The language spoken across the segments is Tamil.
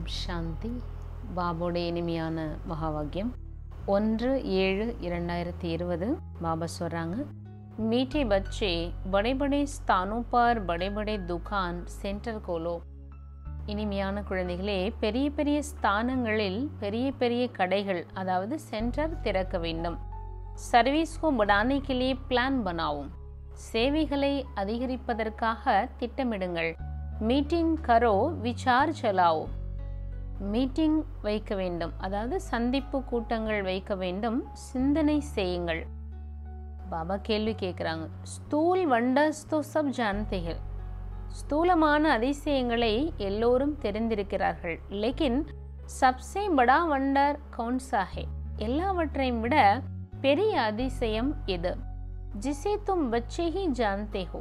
ஓம் சாந்தி பாபோடைய இனிமையான மகாவாக்கியம் ஒன்று ஏழு இரண்டாயிரத்தி இருபது பாபா சொல்கிறாங்க मीठे बच्चे बड़े बड़े स्थानों पर बड़े बड़े दुकान सेंटर खोलो இனிமையான குழந்தைகளே பெரிய பெரிய ஸ்தானங்களில் பெரிய பெரிய கடைகள் அதாவது சென்டர் திறக்க வேண்டும் சர்வீஸ் को बढ़ाने के लिए பிளான் बनाओ சேவைகளை அதிகரிப்பதற்காக திட்டமிடுங்கள் மீட்டிங் கரோ விசார் சலாவோ மீட்டிங் வைக்க வேண்டும் அதாவது சந்திப்பு கூட்டங்கள் வைக்க வேண்டும் சிந்தனை செய்யுங்கள் பாபா கேள்வி கேட்குறாங்க ஸ்தூல் வண்டர்ஸ் தோ சப் ஜானத்தைகள் ஸ்தூலமான அதிசயங்களை எல்லோரும் தெரிந்திருக்கிறார்கள் லேக்கின் சப்சே படா வண்டர் கவுன்சாஹே எல்லாவற்றையும் விட பெரிய அதிசயம் எது ஜிசே தும் பச்சே ஹி ஜான்தே ஹோ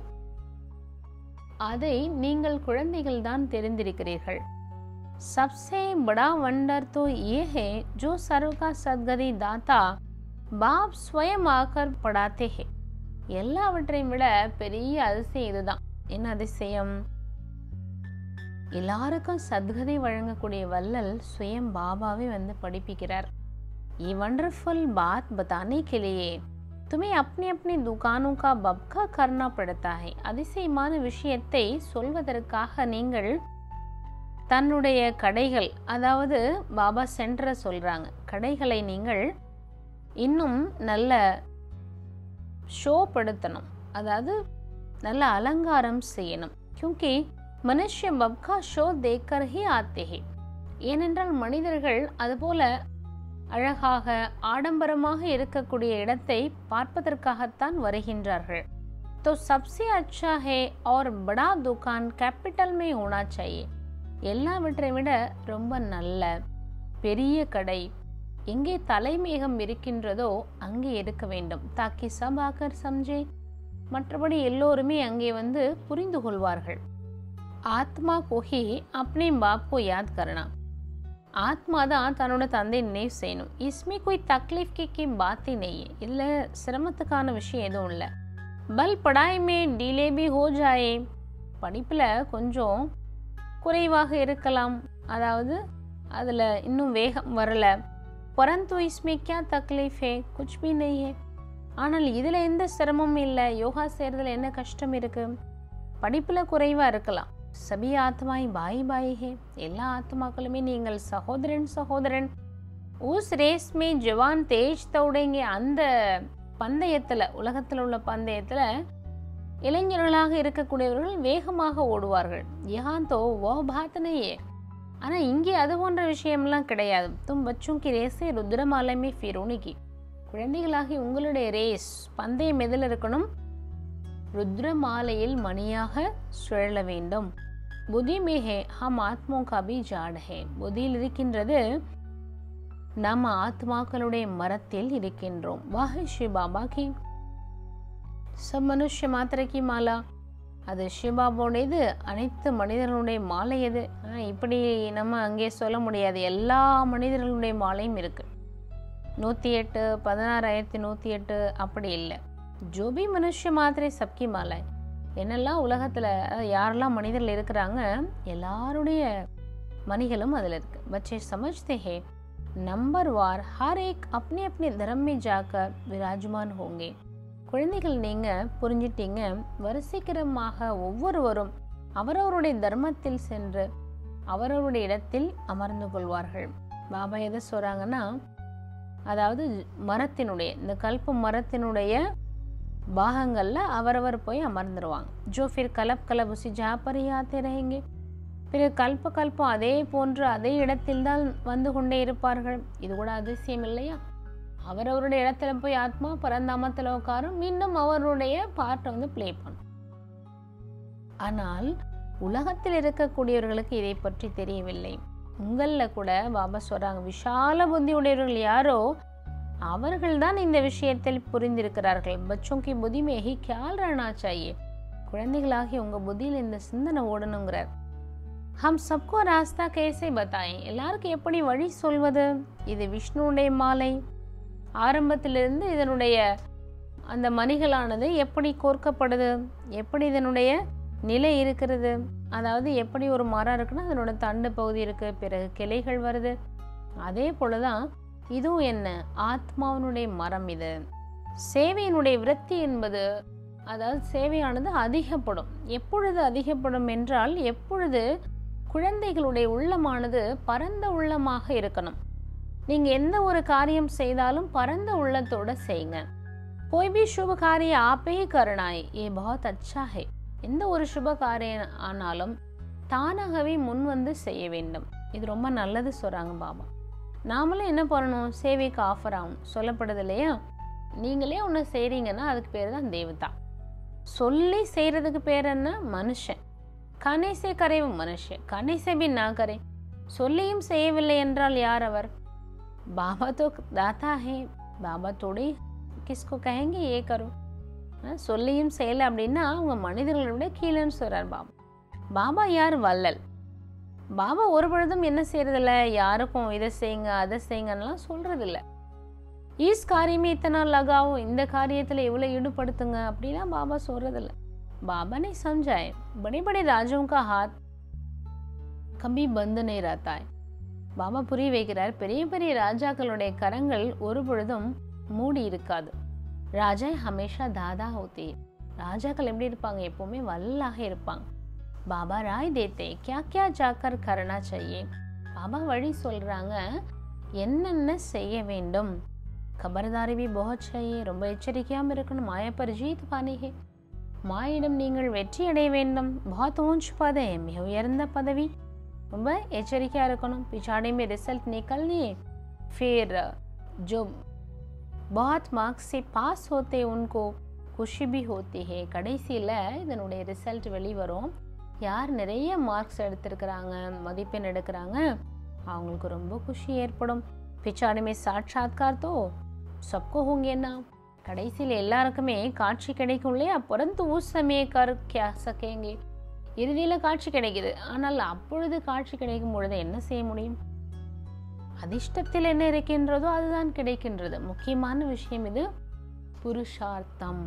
அதை நீங்கள் குழந்தைகள் தான் தெரிந்திருக்கிறீர்கள் सबसे बड़ा वंडर तो ये है जो सर्व का सदगति दाता பாப் ஸ்வயம் ஆக்கர் படாத்தே ஹே எல்லாவற்றையும் விட பெரிய அதிசயம் இதுதான் என்ன அதிசயம் எல்லாருக்கும் சத்கதி வழங்கக்கூடிய வல்லல் சுயம் பாபாவே வந்து படிப்பிக்கிறார் ये वंडरफुल बात बताने के लिए तुम्हें अपनी अपनी दुकानों का बबका करना पड़ता है அதிசயமான விஷயத்தை சொல்வதற்காக நீங்கள் தன்னுடைய கடைகள் அதாவது பாபா சென்டரை சொல்றாங்க கடைகளை நீங்கள் இன்னும் நல்ல ஷோ படுத்தணும் அதாவது நல்ல அலங்காரம் செய்யணும் கியூங்கி மனுஷ்ய பப்கா ஷோ தேக்கர் ஹி ஆத்தே ஹே ஏனென்றால் மனிதர்கள் அதுபோல அழகாக ஆடம்பரமாக இருக்கக்கூடிய இடத்தை பார்ப்பதற்காகத்தான் வருகின்றார்கள் तो सबसे अच्छा है और बड़ा दुकान कैपिटल में होना चाहिए எல்லாவற்றை விட ரொம்ப நல்ல பெரிய கடை எங்கே தலைமேகம் இருக்கின்றதோ அங்கே இருக்க வேண்டும் தாக்கி சப் ஆக்கர் சம்ஜே மற்றபடி எல்லோருமே அங்கே வந்து புரிந்து கொள்வார்கள் ஆத்மா கோஹி அப்னே பாப் கோ யாத் கரணா ஆத்மா தான் தன்னோட தந்தை நினைவு செய்யணும் இஸ்மே கோய் தக்லீஃப் கே கே பாத்தி நெய் இதில் சிரமத்துக்கான விஷயம் எதுவும் இல்லை பல் படாயுமே டீலே பி ஹோ ஜாயே படிப்பில் கொஞ்சம் குறைவாக இருக்கலாம் அதாவது அதில் இன்னும் வேகம் வரல பரந்து இஸ்மே கியா தக்லீஃப் ஹே குச் பி நெய் ஹே ஆனால் இதில் எந்த சிரமமும் இல்லை யோகா செய்கிறதுல என்ன கஷ்டம் இருக்குது படிப்பில் குறைவாக இருக்கலாம் சபி ஆத்மாய் பாய் பாய் ஹே எல்லா ஆத்மாக்களுமே நீங்கள் சகோதரன் சகோதரன் ஊஸ் ரேஸ் மே ஜவான் தேஜ் தௌடேங்க அந்த பந்தயத்தில் உலகத்தில் உள்ள பந்தயத்தில் இளைஞர்களாக இருக்கக்கூடியவர்கள் வேகமாக ஓடுவார்கள் யஹான் தோ ஓ பாத்தனையே ஆனால் இங்கே அது போன்ற விஷயம்லாம் கிடையாது தும் பச்சும் கி ரேஸே ருத்ரமாலமே ஃபிரோனிக்கு குழந்தைகளாகி உங்களுடைய ரேஸ் பந்தயம் எதில் இருக்கணும் ருத்ரமாலையில் மணியாக சுழல வேண்டும் புத்தி மேஹே ஹம் ஆத்மோ கபி ஜாட் ஹே புத்தியில் இருக்கின்றது நம்ம ஆத்மாக்களுடைய மரத்தில் இருக்கின்றோம் வாஹ் ஸ்ரீ பாபா கி சப் மனுஷ்ய மாத்திரைக்கு மாலா அது சிவபாபோடையது அனைத்து மனிதர்களுடைய மாலை எது இப்படி நம்ம அங்கே சொல்ல முடியாது எல்லா மனிதர்களுடைய மாலையும் இருக்கு நூற்றி எட்டு பதினாறாயிரத்தி நூற்றி எட்டு அப்படி இல்லை ஜோபி மனுஷ மாத்திரை சப்கி மாலை என்னெல்லாம் உலகத்தில் யாரெல்லாம் மனிதர்கள் இருக்கிறாங்க எல்லாருடைய மணிகளும் அதில் இருக்கு பச்சே சமஜ்தே ஹே நம்பர் வார் ஹர் ஏக் अपने अपने धर्म में जाकर विराजमान होंगे குழந்தைகள் நீங்கள் புரிஞ்சிட்டீங்க வரிசைக்கிரமாக ஒவ்வொருவரும் அவரவருடைய தர்மத்தில் சென்று அவரவருடைய இடத்தில் அமர்ந்து கொள்வார்கள் பாபா எதை சொல்கிறாங்கன்னா அதாவது மரத்தினுடைய இந்த கல்பு மரத்தினுடைய பாகங்களில் அவரவர் போய் அமர்ந்துருவாங்க ஜோ ஃபிர் கலப் கலப் உசி ஜாப்பர் ஆத்தே ரஹேங்கே பிறகு கல்ப கல்பம் அதே போன்று அதே இடத்தில் தான் வந்து கொண்டே இருப்பார்கள் இது கூட அதிசயம் இல்லையா அவரவருடைய இடத்துல போய் ஆத்மா பரந்தாமத்தில் உட்காரும் மீண்டும் அவருடைய பாட்டை வந்து ப்ளே பண்ணும் ஆனால் உலகத்தில் இருக்கக்கூடியவர்களுக்கு இதை பற்றி தெரியவில்லை உங்களில் கூட பாபா சொல்கிறாங்க விஷால புத்தி உடையவர்கள் யாரோ அவர்கள் தான் இந்த விஷயத்தில் புரிந்திருக்கிறார்கள் பச்சோங்கி புத்தி மேகி கியால் ராணா சாயே குழந்தைகளாகி உங்கள் புத்தியில் இந்த சிந்தனை ஓடணுங்கிறார் ஹம் சப்கோ ராஸ்தா கேசை பத்தாயே எல்லாருக்கும் எப்படி வழி சொல்வது இது விஷ்ணுடைய மாலை ஆரம்பத்திலிருந்து இதனுடைய அந்த மணிகளானது எப்படி கோர்க்கப்படுது எப்படி இதனுடைய நிலை இருக்கிறது அதாவது எப்படி ஒரு மரம் இருக்குன்னா அதனோட தண்டு பகுதி இருக்கு பிறகு கிளைகள் வருது அதே போலதான் இதுவும் என்ன ஆத்மாவினுடைய மரம் இது சேவையினுடைய விருத்தி என்பது அதாவது சேவையானது அதிகப்படும் எப்பொழுது அதிகப்படும் என்றால் எப்பொழுது குழந்தைகளுடைய உள்ளமானது பரந்த உள்ளமாக இருக்கணும் நீங்க எந்த ஒரு காரியம் செய்தாலும் பரந்த உள்ளத்தோட செய்யுங்க कोई भी शुभ कार्य आप ही करना है ये बहुत अच्छा है எந்த ஒரு சுப காரியம் ஆனாலும் தானாகவே முன் வந்து செய்ய வேண்டும் இது ரொம்ப நல்லது சொல்றாங்க பாபா நாமளும் என்ன பண்ணணும் சேவைக்கு ஆஃபர் ஆகணும் சொல்லப்படுது இல்லையா நீங்களே ஒன்று செய்கிறீங்கன்னா அதுக்கு பேர் தான் தேவதா சொல்லி செய்கிறதுக்கு பேர் என்ன மனுஷன் கனைசே கரைவும் மனுஷன் கனைசே பி நான் கரை சொல்லியும் செய்யவில்லை என்றால் யார் அவர் பாபா தோ தாத்தா ஹே பாபா தோடி கிஸ்கோ கहेंगे ஏ கரோ அஹ் சொல்லியும் செய்யலை அப்படின்னா அவங்க மனிதர்களை விட கீழேன்னு சொல்றார் பாபா பாபா யார் வள்ளல் பாபா ஒரு பொழுதும் என்ன செய்யறதில்ல யாருக்கும் இதை செய்யுங்க அதை செய்யுங்கன்னெலாம் சொல்றதில்ல ஈஸ் காரியமே இத்தனை லகாவும் இந்த காரியத்தில் இவ்வளோ ஈடுபடுத்துங்க அப்படிலாம் பாபா சொல்றதில்ல बाबा ने समझाए बड़े बड़े राजाओं का हाथ கபி பந்து नहीं रहता है பாபா புரிய வைக்கிறார் பெரிய பெரிய ராஜாக்களுடைய கரங்கள் ஒரு பொழுதும் மூடி இருக்காது ராஜா ஹமேஷா தாதா ஹோத்தி ராஜாக்கள் எப்படி இருப்பாங்க எப்பவுமே வல்லாக இருப்பாங்க பாபா ராய் தேத்தே கியா கியா ஜாக்கர் கரணா செய்யே பாபா வழி சொல்றாங்க என்னென்ன செய்ய வேண்டும் கபர்தாரி பி பஹுத் செய்யே ரொம்ப எச்சரிக்கையாம இருக்கணும் மாய பர் ஜீத் பானி ஹே மாயிடம் நீங்கள் வெற்றி அடைய வேண்டும் बहुत ऊंच पद है மிக உயர்ந்த பதவி ரொம்ப எச்சரிக்கையாக இருக்கணும் पिछाड़ी में रिजल्ट निकलनी है फिर जो बहुत मार्क्स से पास होते उनको खुशी भी होती है கடைசியில் இதனுடைய ரிசல்ட் வெளிவரும் யார் நிறைய மார்க்ஸ் எடுத்திருக்கிறாங்க மதிப்பெண் எடுக்கிறாங்க அவங்களுக்கு ரொம்ப குஷி ஏற்படும் பிச்சாடி में साक्षात्कार तो सबको होंगे ना கடைசியில் எல்லாருக்குமே காட்சி கிடைக்கும் இல்லையா பரந்து உஸ் சமய கர் கியா சக்கேங்க இறுதியில் காட்சி கிடைக்குது ஆனால் அப்பொழுது காட்சி கிடைக்கும் பொழுது என்ன செய்ய முடியும் அதிர்ஷ்டத்தில் என்ன இருக்கின்றதோ அதுதான் கிடைக்கின்றது முக்கியமான விஷயம் இது புருஷார்த்தம்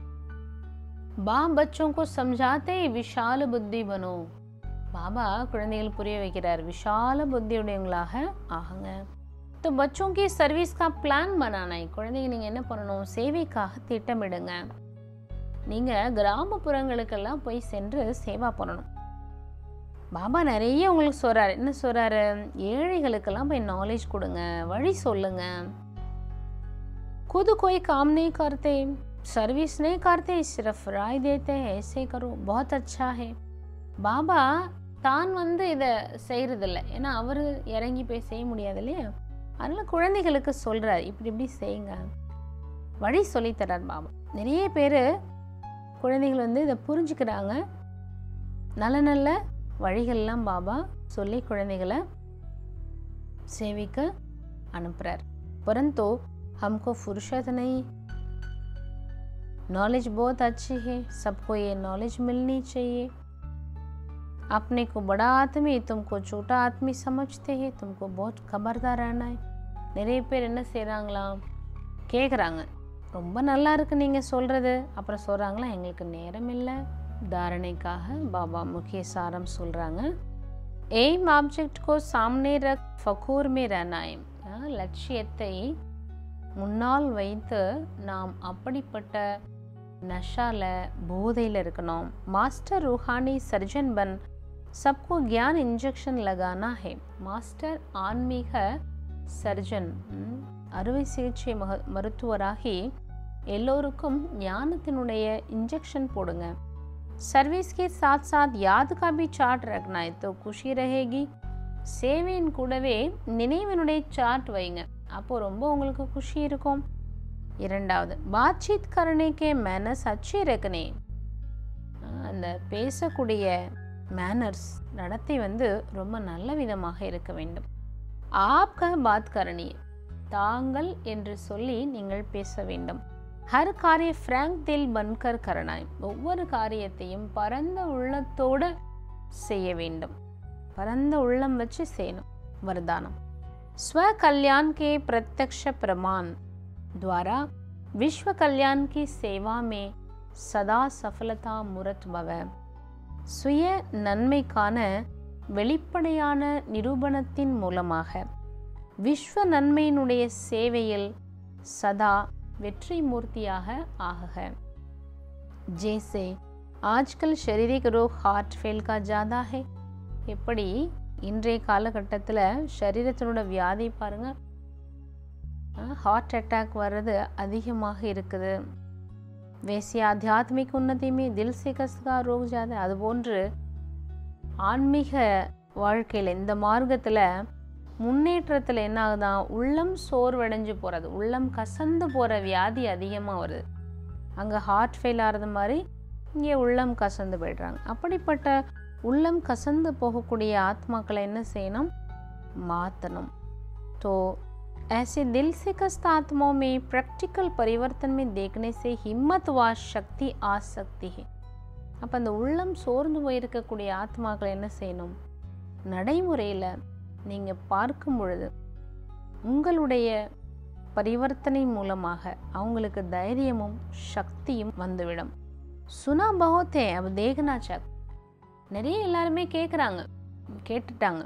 பா பச்சோं को समझाते விஷால புத்தி பனோ பாபா குழந்தைகள் புரிய வைக்கிறார் விஷால புத்தியுடையவங்களாக ஆகுங்க तो बच्चों की सर्विस का प्लान बनाना है குழந்தைங்க நீங்கள் என்ன பண்ணணும் சேவைக்காக திட்டமிடுங்க நீங்கள் கிராமப்புறங்களுக்கெல்லாம் போய் சென்று சேவா பண்ணணும் பாபா நிறைய உங்களுக்கு சொல்கிறாரு என்ன சொல்கிறாரு ஏழைகளுக்கெல்லாம் போய் நாலேஜ் கொடுங்க வழி சொல்லுங்க खुद कोई काम नहीं करते सर्विस नहीं करते सिर्फ राय देते हैं ऐसे करो बहुत अच्छा है பாபா தான் வந்து இதை செய்கிறதில்ல ஏன்னா அவர் இறங்கி போய் செய்ய முடியாது இல்லையா அதனால் குழந்தைகளுக்கு சொல்கிறார் இப்படி இப்படி செய்யுங்க வழி சொல்லித்தரார் பாபா நிறைய பேர் குழந்தைகள் வந்து இதை புரிஞ்சுக்கிறாங்க நல்ல நல்ல வழிகள்லாம் பாபா சொல்லி குழந்தைகளை சேவிக்க அனுப்புகிறார் परंतु हमको फुर्सत नहीं नॉलेज बहुत अच्छी है सबको ये नॉलेज मिलनी चाहिए अपने को बड़ा आदमी तुमको छोटा आदमी समझते हैं तुमको बहुत खबरदार रहना है நிறைய பேர் என்ன செய்கிறாங்களாம் கேட்குறாங்க ரொம்ப நல்லா இருக்கு நீங்கள் சொல்கிறது அப்புறம் சொல்கிறாங்களா எங்களுக்கு நேரம் இல்லை தாரணைக்காக பாபா முக்கிய சாரம் சொல்கிறாங்க எய்ம் ஆப்ஜெக்ட் கோ சாம்னே ரக் ஃபகூர் மே ரனாயம் லட்சியத்தை முன்னால் வைத்து நாம் அப்படிப்பட்ட நஷால போதையில் இருக்கணும் மாஸ்டர் रूहानी சர்ஜன் பன் सबको ज्ञान इंजेक्शन लगाना है மாஸ்டர் ஆன்மீக சர்ஜன் ம், அறுவை சிகிச்சை மக மருத்துவராகி எல்லோருக்கும் ஞானத்தினுடைய இன்ஜெக்ஷன் போடுங்க सर्विस के साथ साथ याद का भी चार्ट रखना है तो खुशी रहेगी சேவையின் கூடவே நினைவினுடைய சார்ட் வைங்க அப்போ ரொம்ப உங்களுக்கு குஷி இருக்கும் இரண்டாவது பாத்சீத் கரணைக்கே மேனஸ் அச்சே ரக்கனே அந்த பேசக்கூடிய மேனர்ஸ் நடத்தை வந்து ரொம்ப நல்ல விதமாக இருக்க வேண்டும் ஆப்க பாத் கரணி தாங்கள் என்று சொல்லி நீங்கள் பேச வேண்டும் ஹர் காரிய ஃப்ராங்க் தில் பன்கர் கரணாய் ஒவ்வொரு காரியத்தையும் பரந்த உள்ளத்தோடு செய்ய வேண்டும் பரந்த உள்ளம் வச்சு செய்யணும் वरदानम स्व कल्याण के प्रत्यक्ष प्रमाण द्वारा विश्व कल्याण की सेवा में सदा सफलता मूर्त भव சுய நன்மைக்கான வெளிப்படையான நிரூபணத்தின் மூலமாக விஸ்வ நன்மையினுடைய சேவையில் சதா வெற்றி மூர்த்தியாக ஆகுக ஜேசே ஆஜ்கல் ஷரீரிக் ரோக் ஹார்ட் ஃபெயில் கா ஜாதா ஹே எப்படி இன்றைய காலகட்டத்தில் சரீரத்தினோட வியாதி பாருங்க ஹார்ட் அட்டாக் வர்றது அதிகமாக இருக்குது वैसे आध्यात्मिक उन्नति में दिल से कसका रोग जाता है அதுபோன்று ஆன்மீக வாழ்க்கையில் இந்த மார்க்கத்தில் முன்னேற்றத்தில் என்ன ஆகுதான் உள்ளம் சோர்வடைஞ்சு போகிறது உள்ளம் கசந்து போகிற வியாதி அதிகமாக வருது அங்கே ஹார்ட் ஃபெயில் ஆகிறது மாதிரி இங்கே உள்ளம் கசந்து போயிடுறாங்க அப்படிப்பட்ட உள்ளம் கசந்து போகக்கூடிய ஆத்மாக்களை என்ன செய்யணும் மாற்றணும் तो ऐसे दिल से कस्त आत्माओं में प्रैक्टिकल परिवर्तन में देखने से हिम्मत व शक्ति आ सकती है அப்போ அந்த உள்ளம் சோர்ந்து போயிருக்கக்கூடிய ஆத்மாக்களை என்ன செய்யணும் நடைமுறையில் நீங்கள் பார்க்கும் பொழுது உங்களுடைய பரிவர்த்தனை மூலமாக அவங்களுக்கு தைரியமும் சக்தியும் வந்துவிடும் சுனா பகோத்தே அவ தேகனா சாக் நிறைய எல்லாருமே கேட்குறாங்க கேட்டுட்டாங்க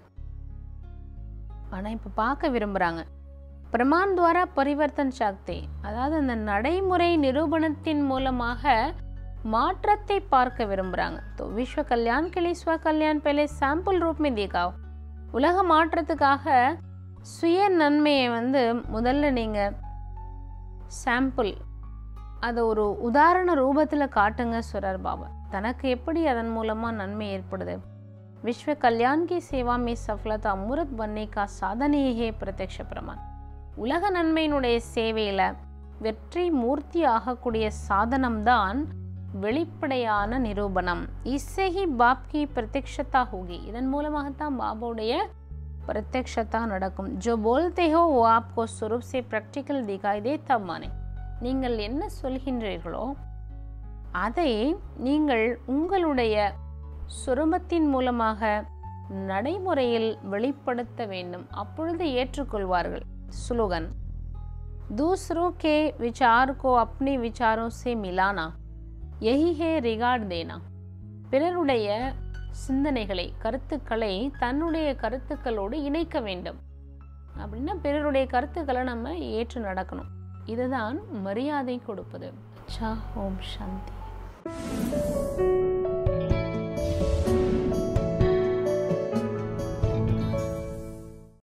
ஆனால் இப்போ பார்க்க விரும்புகிறாங்க பிரமான் துவாரா பரிவர்த்தன் சக்தி அதாவது அந்த நடைமுறை நிரூபணத்தின் மூலமாக மாற்றத்தை பார்க்க விரும்புகிறாங்க तो विश्व कल्याण के लिए स्व कल्याण पहले सैंपल रूप में दिखाओ உலக மாற்றத்துக்காக சுய நன்மையை வந்து முதல்ல நீங்கள் சாம்பிள் அதை ஒரு உதாரண ரூபத்தில் காட்டுங்க சுரர் பாபா தனக்கு எப்படி அதன் மூலமாக நன்மை ஏற்படுது विश्व कल्याण की सेवा में सफलता अमृत बनने का साधन ही है प्रत्यक्ष प्रमाण உலக நன்மையினுடைய சேவையில் வெற்றி மூர்த்தி ஆகக்கூடிய சாதனம்தான் வெளிப்படையான நிரூபணம் இஸ்ஸே ஹி பாப் கி பிரத்யக்ஷதா ஹோகி இதன் மூலமாகத்தான் பாபாவுடைய பிரத்யக்ஷதா நடக்கும் ஜோ போல்தே ஹோ ஓ ஆப்கோ சுரூப் சே ப்ராக்டிக்கல் திகாய் தே தப் மானே நீங்கள் என்ன சொல்கின்றீர்களோ அதை நீங்கள் உங்களுடைய சுரமத்தின் மூலமாக நடைமுறையில் வெளிப்படுத்த வேண்டும் அப்பொழுது ஏற்றுக்கொள்வார்கள் स्लोगन दूसरों के विचार को अपने विचारों से मिलाना यही है रिगार्ड देना பிறருடைய சிந்தனைகளை கருத்துக்களை தன்னுடைய கருத்துக்களோடு இணைக்க வேண்டும் அப்படின்னா பிறருடைய கருத்துக்களை நம்ம ஏற்று நடக்கணும் இதுதான் மரியாதை கொடுப்பது அச்சா ஓம் சாந்தி